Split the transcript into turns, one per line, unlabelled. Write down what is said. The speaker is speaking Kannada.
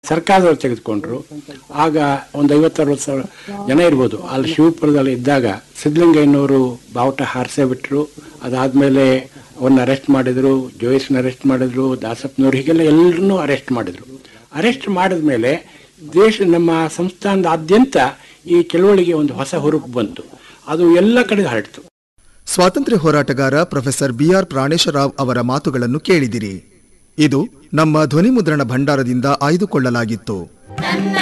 ಸರ್ಕಾರದವರು ತೆಗೆದುಕೊಂಡ್ರು ಆಗ ಒಂದು ಐವತ್ತರವತ್ತು ಸಾವಿರ ಜನ ಇರ್ಬೋದು ಅಲ್ಲಿ ಶಿವಪುರದಲ್ಲಿ ಇದ್ದಾಗ ಸಿದ್ಧಲಿಂಗಯ್ಯನವರು ಬಾವುಟ ಹಾರಿಸೇ ಬಿಟ್ರು ಅದಾದ್ಮೇಲೆ ಅವನ್ನ ಅರೆಸ್ಟ್ ಮಾಡಿದ್ರು ಜೋಯಿಸ್ನ ಅರೆಸ್ಟ್ ಮಾಡಿದ್ರು ದಾಸಪ್ಪನವ್ರು ಹೀಗೆಲ್ಲ ಎಲ್ಲರನ್ನೂ ಅರೆಸ್ಟ್ ಮಾಡಿದ್ರು ಅರೆಸ್ಟ್ ಮಾಡಿದ್ಮೇಲೆ ದೇಶ ನಮ್ಮ ಸಂಸ್ಥಾನದಾದ್ಯಂತ ಈ ಚಳವಳಿಗೆ ಒಂದು ಹೊಸ ಹುರುಪು ಬಂತು ಅದು ಎಲ್ಲ ಕಡೆ ಹರಡಿತು
ಸ್ವಾತಂತ್ರ್ಯ ಹೋರಾಟಗಾರ ಪ್ರೊಫೆಸರ್ ಬಿಆರ್ ಪ್ರಾಣೇಶರಾವ್ ಅವರ ಮಾತುಗಳನ್ನು ಕೇಳಿದಿರಿ ಇದು ನಮ್ಮ ಧ್ವನಿಮುದ್ರಣ ಭಂಡಾರದಿಂದ ಆಯ್ದುಕೊಳ್ಳಲಾಗಿತ್ತು